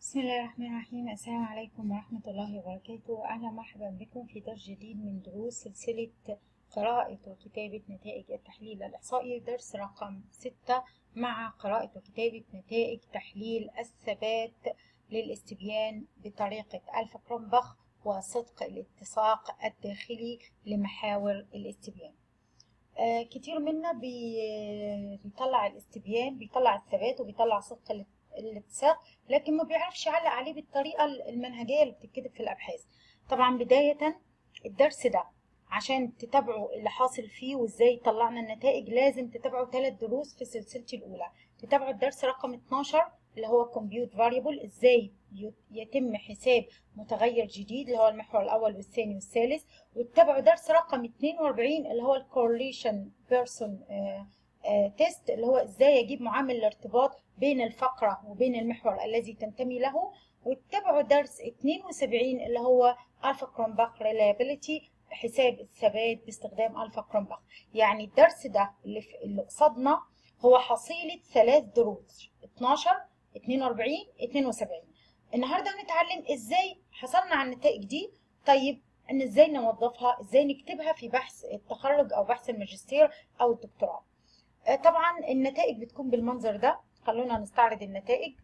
بسم الله الرحمن الرحيم السلام عليكم ورحمة الله وبركاته أهلا مرحبا بكم في درس جديد من دروس سلسلة قراءة وكتابة نتائج التحليل الإحصائي درس رقم ستة مع قراءة وكتابة نتائج تحليل الثبات للاستبيان بطريقة ألف كرومبخ وصدق الاتساق الداخلي لمحاور الاستبيان آه كتير منا بي- بيطلع الاستبيان بيطلع الثبات وبيطلع صدق الات- الاتساق لكن ما بيعرفش يعلق عليه بالطريقة المنهجية اللي بتتكتب في الأبحاث طبعا بداية الدرس ده عشان تتابعوا اللي حاصل فيه وازاي طلعنا النتائج لازم تتابعوا ثلاث دروس في سلسلتي الأولى تتابعوا الدرس رقم 12 اللي هو compute variable ازاي يت- يتم حساب متغير جديد اللي هو المحور الأول والثاني والثالث وتتابعوا درس رقم 42 اللي هو الكورليشن بيرسون تيست اللي هو ازاي اجيب معامل الارتباط بين الفقرة وبين المحور الذي تنتمي له واتبعوا درس 72 اللي هو الفا كرومباخ ريلابيليتي حساب الثبات باستخدام الفا كرومباخ يعني الدرس ده اللي, في اللي قصادنا هو حصيلة ثلاث دروس 12 42 72 النهارده هنتعلم ازاي حصلنا على النتائج دي طيب ان ازاي نوظفها ازاي نكتبها في بحث التخرج او بحث الماجستير او الدكتوراه آه، طبعا النتائج بتكون بالمنظر ده خلونا نستعرض النتائج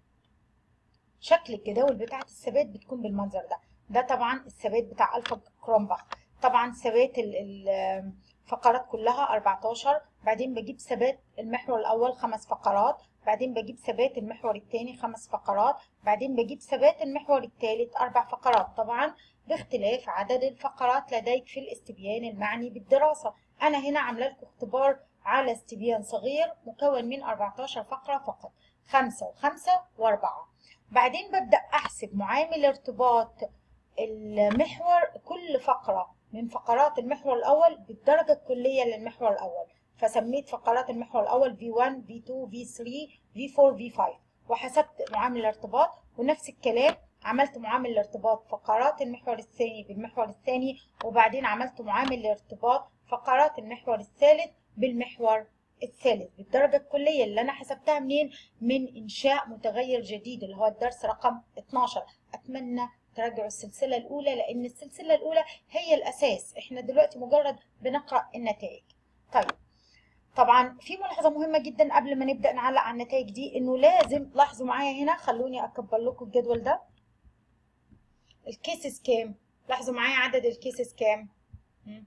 شكل الجداول بتاعة الثبات بتكون بالمنظر ده ده طبعا الثبات بتاع الفا كرومباخ طبعا ثبات ال- ال- الفقرات كلها 14 بعدين بجيب ثبات المحور الاول خمس فقرات بعدين بجيب ثبات المحور الثاني خمس فقرات بعدين بجيب ثبات المحور الثالث اربع فقرات طبعا باختلاف عدد الفقرات لديك في الاستبيان المعني بالدراسة انا هنا عامله لكم اختبار على استبيان صغير مكون من 14 فقرة فقط خمسة وخمسة وأربعة بعدين ببدأ أحسب معامل ارتباط المحور كل فقرة من فقرات المحور الأول بالدرجة الكلية للمحور الأول فسميت فقرات المحور الأول V1 V2 V3 V4 V5 وحسبت معامل الارتباط ونفس الكلام عملت معامل الارتباط فقرات المحور الثاني بالمحور الثاني وبعدين عملت معامل الارتباط فقرات المحور الثالث بالمحور الثالث بالدرجة الكلية اللي أنا حسبتها منين؟ من إنشاء متغير جديد اللي هو الدرس رقم 12 أتمنى تراجعوا السلسلة الأولى لأن السلسلة الأولى هي الأساس إحنا دلوقتي مجرد بنقرأ النتائج طيب طبعا في ملاحظة مهمة جدا قبل ما نبدأ نعلق على النتائج دي إنه لازم لاحظوا معايا هنا خلوني أكبر لكم الجدول ده الكيسز كام؟ لاحظوا معايا عدد الكيسز كام؟ مم.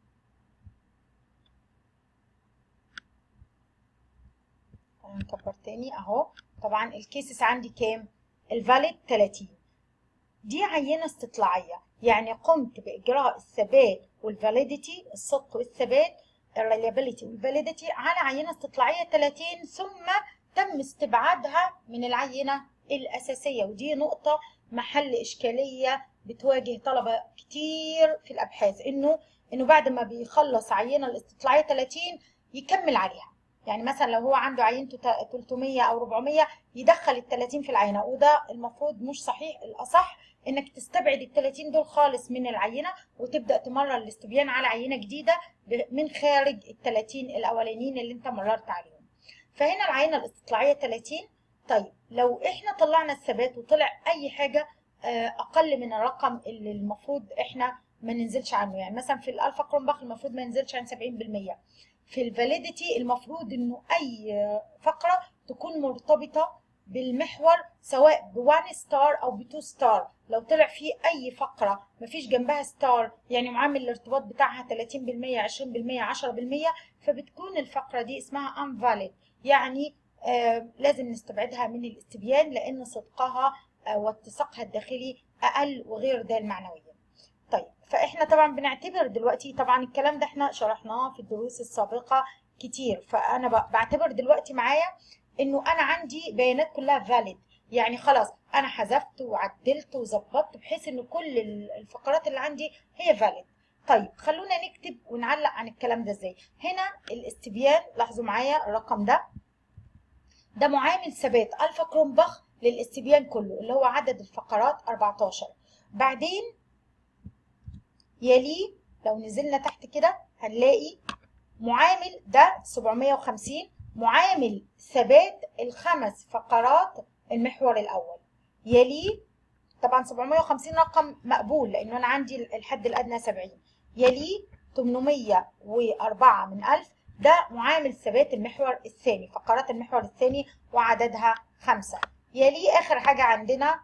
خلينا نكبر تاني اهو طبعا الكيسز عندي كام الفاليد 30 دي عينة استطلاعية يعني قمت بإجراء الثبات والفاليديتي الصدق والثبات الريلابيليتي والفاليديتي على عينة استطلاعية 30 ثم تم استبعادها من العينة الأساسية ودي نقطة محل إشكالية بتواجه طلبة كتير في الأبحاث إنه إنه بعد ما بيخلص عينة الاستطلاعية 30 يكمل عليها يعني مثلا لو هو عنده عينته تا- 300 او 400 يدخل ال 30 في العينه وده المفروض مش صحيح الاصح انك تستبعد ال 30 دول خالص من العينه وتبدا تمرر الاستبيان على عينه جديده ب- من خارج ال 30 الاولانيين اللي انت مررت عليهم فهنا العينه الاستطلاعيه 30 طيب لو احنا طلعنا الثبات وطلع اي حاجه آه، اقل من الرقم اللي المفروض احنا ما ننزلش عنه يعني مثلا في الالفا كرومباخ المفروض ما ينزلش عن 70% في الفاليديتي المفروض انه اي فقره تكون مرتبطه بالمحور سواء ب1 ستار او ب2 ستار لو طلع فيه اي فقره مفيش جنبها ستار يعني معامل الارتباط بتاعها 30% 20% 10% فبتكون الفقره دي اسمها unvalid يعني آه لازم نستبعدها من الاستبيان لان صدقها آه واتساقها الداخلي اقل وغير ده المعنويه طيب فاحنا طبعا بنعتبر دلوقتي طبعا الكلام ده احنا شرحناه في الدروس السابقة كتير فانا ب- بعتبر دلوقتي معايا انه انا عندي بيانات كلها فاليد يعني خلاص انا حذفت وعدلت وظبطت بحيث ان كل ال- الفقرات اللي عندي هي فاليد طيب خلونا نكتب ونعلق عن الكلام ده ازاي هنا الاستبيان لاحظوا معايا الرقم ده ده معامل ثبات الفا كرومباخ للاستبيان كله اللي هو عدد الفقرات 14 بعدين يليه لو نزلنا تحت كده هنلاقي معامل ده 750 معامل ثبات الخمس فقرات المحور الأول يليه طبعا 750 رقم مقبول لانه انا عندي الحد الادنى 70 يليه 804 من 1000 ده معامل ثبات المحور الثاني فقرات المحور الثاني وعددها خمسة يليه آخر حاجة عندنا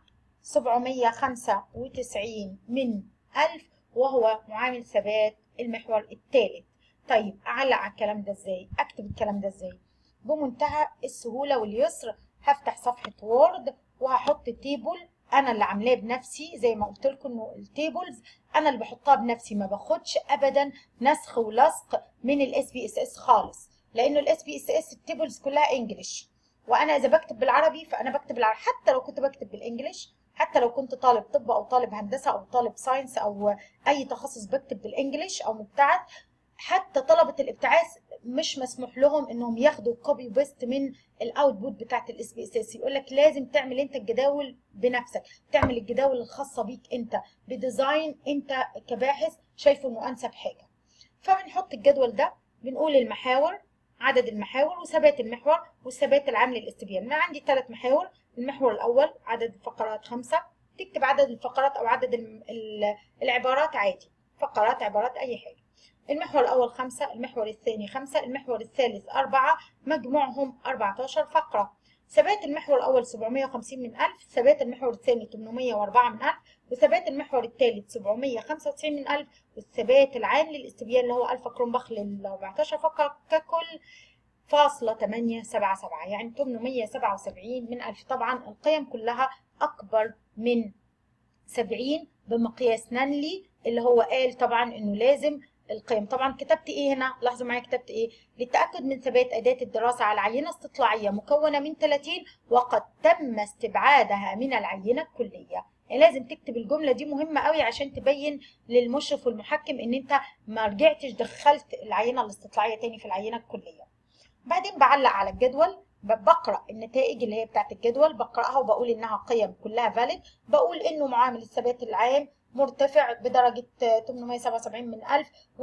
795 من 1000 وهو معامل ثبات المحور الثالث طيب أعلق على الكلام ده إزاي؟ أكتب الكلام ده إزاي؟ بمنتهى السهولة واليسر هفتح صفحة وورد وهحط تيبل انا اللي عاملاه بنفسي زي ما قلت لكم انه التيبلز انا اللي بحطها بنفسي ما باخدش ابدا نسخ ولصق من الاس بي اس اس خالص لانه الاس بي اس اس التيبلز كلها انجلش وانا اذا بكتب بالعربي فانا بكتب بالعربي حتى لو كنت بكتب بالانجلش حتى لو كنت طالب طب او طالب هندسه او طالب ساينس او اي تخصص بكتب بالانجلش او مبتعث حتى طلبه الابتعاث مش مسموح لهم انهم ياخدوا كوبي بيست من الاوتبوت بتاعت الاس بي اس اس يقول لك لازم تعمل انت الجداول بنفسك تعمل الجداول الخاصه بيك انت بديزاين انت كباحث شايفه انه انسب حاجه فبنحط الجدول ده بنقول المحاور عدد المحاور وثبات المحور والثبات العام للاستبيان انا عندي ثلاث محاور المحور الاول عدد الفقرات خمسة تكتب عدد الفقرات او عدد العبارات عادي فقرات عبارات اي حاجه المحور الأول خمسة المحور الثاني خمسة المحور الثالث أربعة مجموعهم 14 فقرة ثبات المحور الأول 750 من 1000 ثبات المحور الثاني 804 من 1000 وثبات المحور الثالث 795 من 1000 والثبات العام للاستبيان اللي هو ألفا كرومباخ لل 14 فقرة ككل فاصلة 877 يعني 877 من 1000 طبعا القيم كلها أكبر من 70 بمقياس نانلي اللي هو قال طبعا انه لازم القيم طبعا كتبت ايه هنا لاحظوا معايا كتبت ايه للتاكد من ثبات اداه الدراسه على عينه استطلاعيه مكونه من 30 وقد تم استبعادها من العينه الكليه يعني لازم تكتب الجمله دي مهمه قوي عشان تبين للمشرف والمحكم ان انت ما رجعتش دخلت العينه الاستطلاعيه تاني في العينه الكليه بعدين بعلق على الجدول بقرا النتائج اللي هي بتاعت الجدول بقراها وبقول انها قيم كلها فاليد بقول انه معامل الثبات العام مرتفع بدرجة 877 من 1000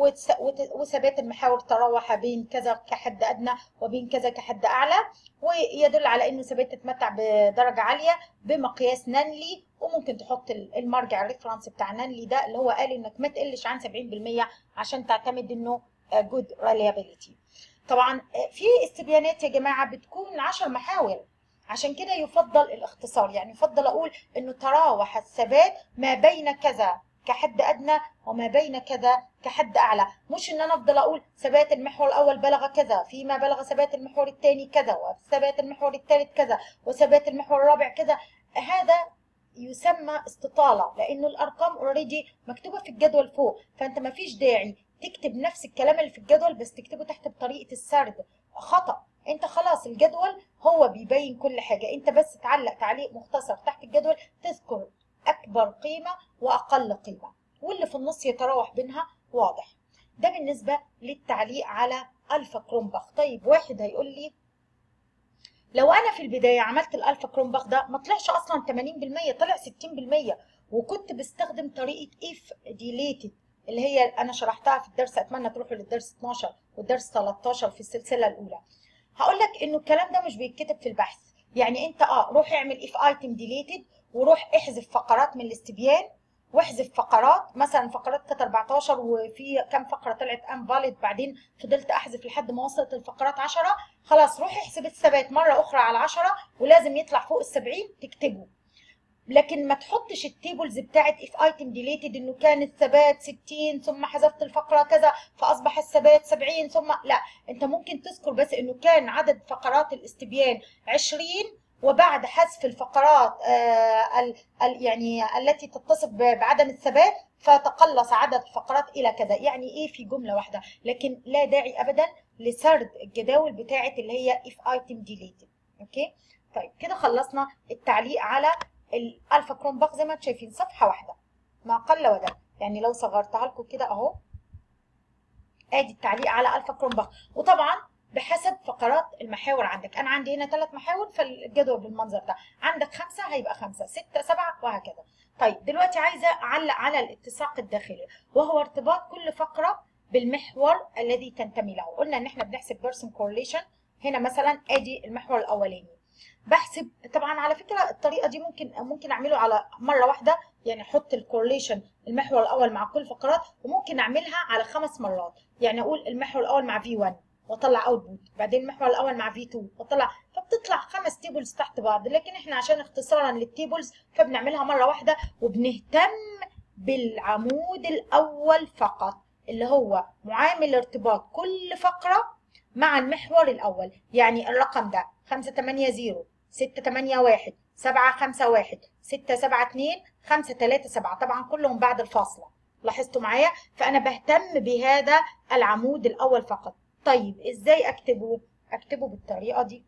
وثبات المحاور تراوح بين كذا كحد أدنى وبين كذا كحد أعلى ويدل على أنه ثبات تتمتع بدرجة عالية بمقياس نانلي وممكن تحط المرجع الريفرنس بتاع نانلي ده اللي هو قال انك ما تقلش عن 70% عشان تعتمد انه جود reliability طبعا في استبيانات يا جماعه بتكون 10 محاور عشان كده يفضل الاختصار يعني يفضل اقول انه تراوح الثبات ما بين كذا كحد ادنى وما بين كذا كحد اعلى مش ان انا افضل اقول ثبات المحور الاول بلغ كذا فيما بلغ ثبات المحور الثاني كذا وثبات المحور الثالث كذا وثبات المحور الرابع كذا هذا يسمى استطاله لانه الارقام اوريدي مكتوبه في الجدول فوق فانت ما فيش داعي تكتب نفس الكلام اللي في الجدول بس تكتبه تحت بطريقه السرد خطا انت خلاص الجدول هو بيبين كل حاجه انت بس تعلق تعليق مختصر تحت الجدول تذكر اكبر قيمه واقل قيمه واللي في النص يتراوح بينها واضح ده بالنسبه للتعليق على الفا كرومباخ طيب واحد هيقول لي لو انا في البدايه عملت الالفا كرومباخ ده ما طلعش اصلا 80% طلع 60% وكنت بستخدم طريقه اف ديليتد اللي هي انا شرحتها في الدرس اتمنى تروحوا للدرس 12 والدرس 13 في السلسله الاولى هقول لك انه الكلام ده مش بيتكتب في البحث يعني انت اه روح اعمل اف ايتم ديليتد وروح احذف فقرات من الاستبيان واحذف فقرات مثلا فقرات كانت 14 وفي كام فقره طلعت ان فاليد بعدين فضلت احذف لحد ما وصلت الفقرات 10 خلاص روح احسب الثبات مره اخرى على 10 ولازم يطلع فوق ال 70 تكتبه لكن ما تحطش التيبلز بتاعت اف ايتم ديليتد انه كان الثبات 60 ثم حذفت الفقره كذا فاصبح الثبات 70 ثم لا انت ممكن تذكر بس انه كان عدد فقرات الاستبيان 20 وبعد حذف الفقرات آه ال ال يعني التي تتصف بعدم الثبات فتقلص عدد الفقرات الى كذا يعني ايه في جمله واحده لكن لا داعي ابدا لسرد الجداول بتاعت اللي هي اف ايتم ديليتد اوكي طيب كده خلصنا التعليق على الالفا كرومباخ زي ما انتم شايفين صفحه واحده ما قل ودل يعني لو صغرتها لكم كده اهو ادي التعليق على الفا كرومباخ وطبعا بحسب فقرات المحاور عندك انا عندي هنا ثلاث محاور فالجدول بالمنظر ده عندك خمسه هيبقى خمسه سته سبعه وهكذا طيب دلوقتي عايزه اعلق على الاتساق الداخلي وهو ارتباط كل فقره بالمحور الذي تنتمي له قلنا ان احنا بنحسب بيرسون كورليشن هنا مثلا ادي المحور الاولاني بحسب طبعا على فكره الطريقه دي ممكن ممكن اعمله على مره واحده يعني احط الكورليشن المحور الاول مع كل فقرات وممكن اعملها على خمس مرات يعني اقول المحور الاول مع في 1 واطلع اوتبوت بعدين المحور الاول مع في 2 واطلع فبتطلع خمس تيبلز تحت بعض لكن احنا عشان اختصارا للتيبلز فبنعملها مره واحده وبنهتم بالعمود الاول فقط اللي هو معامل ارتباط كل فقره مع المحور الاول يعني الرقم ده 580 681 751 672 537 طبعا كلهم بعد الفاصله لاحظتوا معايا فانا بهتم بهذا العمود الاول فقط طيب ازاي اكتبه اكتبه بالطريقه دي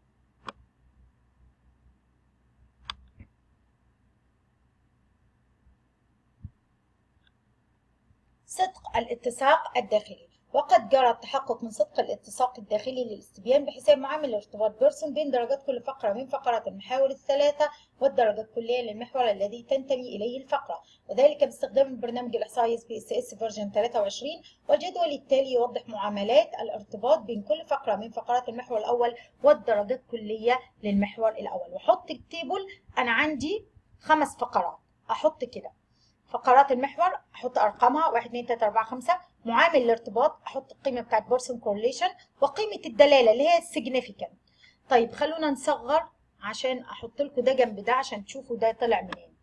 صدق الاتساق الداخلي وقد جرى التحقق من صدق الاتساق الداخلي للاستبيان بحساب معامل ارتباط بيرسون بين درجات كل فقرة من فقرات المحاور الثلاثة والدرجة الكلية للمحور الذي تنتمي إليه الفقرة وذلك باستخدام البرنامج الإحصائي اس بي اس اس فيرجن 23 والجدول التالي يوضح معاملات الارتباط بين كل فقرة من فقرات المحور الأول والدرجة الكلية للمحور الأول وحط التيبل أنا عندي خمس فقرات أحط كده فقرات المحور احط ارقامها 1 2 3 4 5 معامل الارتباط احط القيمه بتاعت بورسون كورليشن وقيمه الدلاله اللي هي السيجنيفيكانت طيب خلونا نصغر عشان احط لكم ده جنب ده عشان تشوفوا ده طلع منين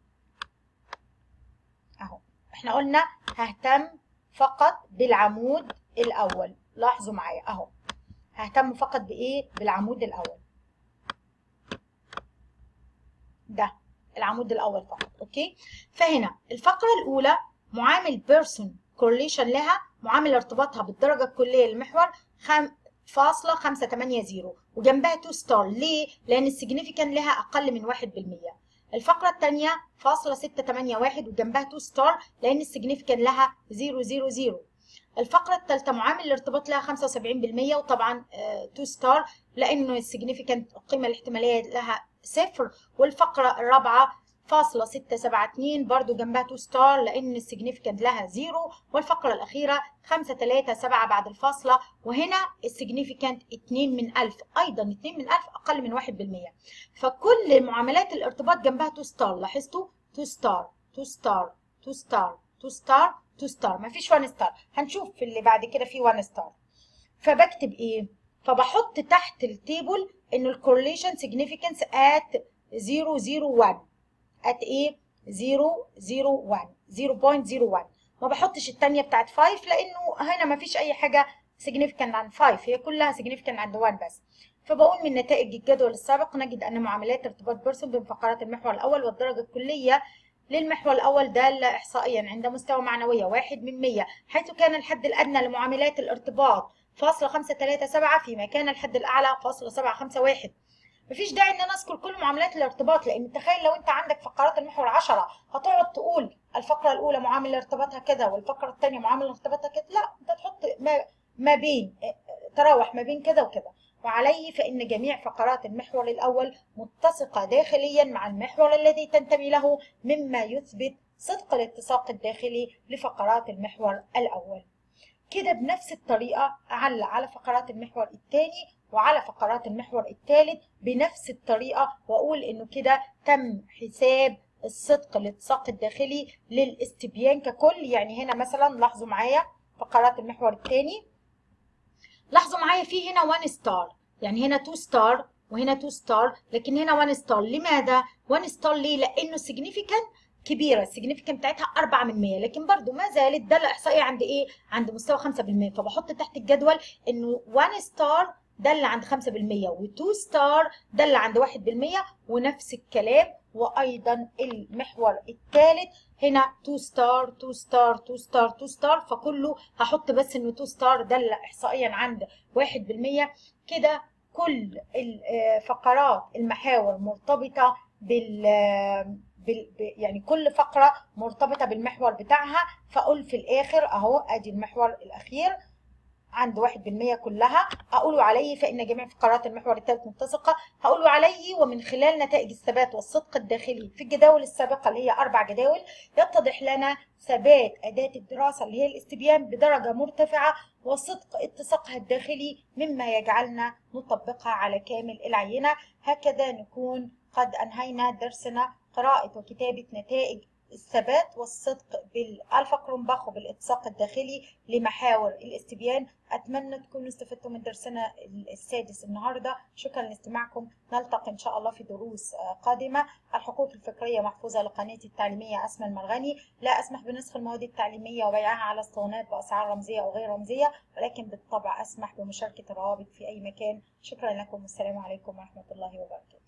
اهو احنا قلنا ههتم فقط بالعمود الاول لاحظوا معايا اهو ههتم فقط بايه بالعمود الاول ده العمود الاول فقط اوكي فهنا الفقره الاولى معامل بيرسون كورليشن لها معامل ارتباطها بالدرجه الكليه للمحور خم... فاصلة خمسة تمانية زيرو وجنبها تو ستار ليه؟ لأن السيجنيفيكان لها أقل من واحد بالمية الفقرة الثانية فاصلة ستة تمانية واحد وجنبها تو ستار لأن السيجنيفيكان لها زيرو زيرو زيرو الفقرة الثالثة معامل الارتباط لها 75% وطبعا تو ستار لأنه السيجنيفيكانت القيمة الاحتمالية لها صفر والفقرة الرابعة فاصلة ستة سبعة اتنين برضو جنبها تو ستار لأن السيجنيفيكانت لها زيرو والفقرة الأخيرة خمسة تلاتة سبعة بعد الفاصلة وهنا السيجنيفيكانت اتنين من ألف أيضا اتنين من ألف أقل من واحد بالمية فكل معاملات الارتباط جنبها تو ستار لاحظتوا تو ستار تو ستار تو ستار تو ستار تو ستار مفيش وان ستار هنشوف في اللي بعد كده في وان ستار فبكتب ايه فبحط تحت التيبل ان الكورليشن سيجنيفيكانس ات 001 ات ايه 001 0.01 ما بحطش الثانيه بتاعت 5 لانه هنا ما فيش اي حاجه significant عن 5 هي كلها significant عند 1 بس فبقول من نتائج الجدول السابق نجد ان معاملات ارتباط بيرسون بين فقرات المحور الاول والدرجه الكليه للمحور الأول دالة إحصائيا عند مستوى معنوية واحد من مية حيث كان الحد الأدنى لمعاملات الارتباط فاصلة خمسة تلاتة سبعة فيما كان الحد الأعلى فاصلة سبعة خمسة واحد مفيش داعي ان انا اذكر كل معاملات الارتباط لان تخيل لو انت عندك فقرات المحور 10 هتقعد تقول الفقره الاولى معامل ارتباطها كذا والفقره الثانيه معامل ارتباطها كذا لا انت تحط ما, ما بين تراوح ما بين كذا وكذا وعليه فإن جميع فقرات المحور الأول متسقة داخليا مع المحور الذي تنتمي له مما يثبت صدق الاتساق الداخلي لفقرات المحور الأول كده بنفس الطريقة أعلق على فقرات المحور الثاني وعلى فقرات المحور الثالث بنفس الطريقة وأقول إنه كده تم حساب الصدق الاتساق الداخلي للاستبيان ككل يعني هنا مثلا لاحظوا معايا فقرات المحور الثاني لاحظوا معايا في هنا 1 ستار يعني هنا 2 ستار وهنا 2 ستار لكن هنا 1 ستار لماذا 1 ستار ليه لانه significant كبيره السيجنيفيكانت بتاعتها 4 من 100 لكن برضو ما زالت داله احصائيه عند ايه عند مستوى 5% فبحط تحت الجدول انه 1 ستار دل عند 5% و2 ستار دل عند 1% ونفس الكلام وايضا المحور الثالث هنا 2 ستار 2 ستار 2 ستار 2 ستار فكله هحط بس انه 2 ستار دل احصائيا عند 1% كده كل الفقرات المحاور مرتبطه بال بال يعني كل فقره مرتبطه بالمحور بتاعها فاقول في الاخر اهو ادي المحور الاخير عند واحد بالمية كلها هقول عليه فإن جميع فقرات المحور الثالث متسقة هقول عليه ومن خلال نتائج الثبات والصدق الداخلي في الجداول السابقة اللي هي أربع جداول يتضح لنا ثبات أداة الدراسة اللي هي الاستبيان بدرجة مرتفعة وصدق اتساقها الداخلي مما يجعلنا نطبقها على كامل العينة هكذا نكون قد أنهينا درسنا قراءة وكتابة نتائج الثبات والصدق بالالفا كرومباخ وبالاتساق الداخلي لمحاور الاستبيان اتمنى تكونوا استفدتوا من درسنا السادس النهارده شكرا لاستماعكم نلتقي ان شاء الله في دروس قادمه الحقوق الفكريه محفوظه لقناتي التعليميه اسماء المرغني لا اسمح بنسخ المواد التعليميه وبيعها على اسطوانات باسعار رمزيه او غير رمزيه ولكن بالطبع اسمح بمشاركه الروابط في اي مكان شكرا لكم والسلام عليكم ورحمه الله وبركاته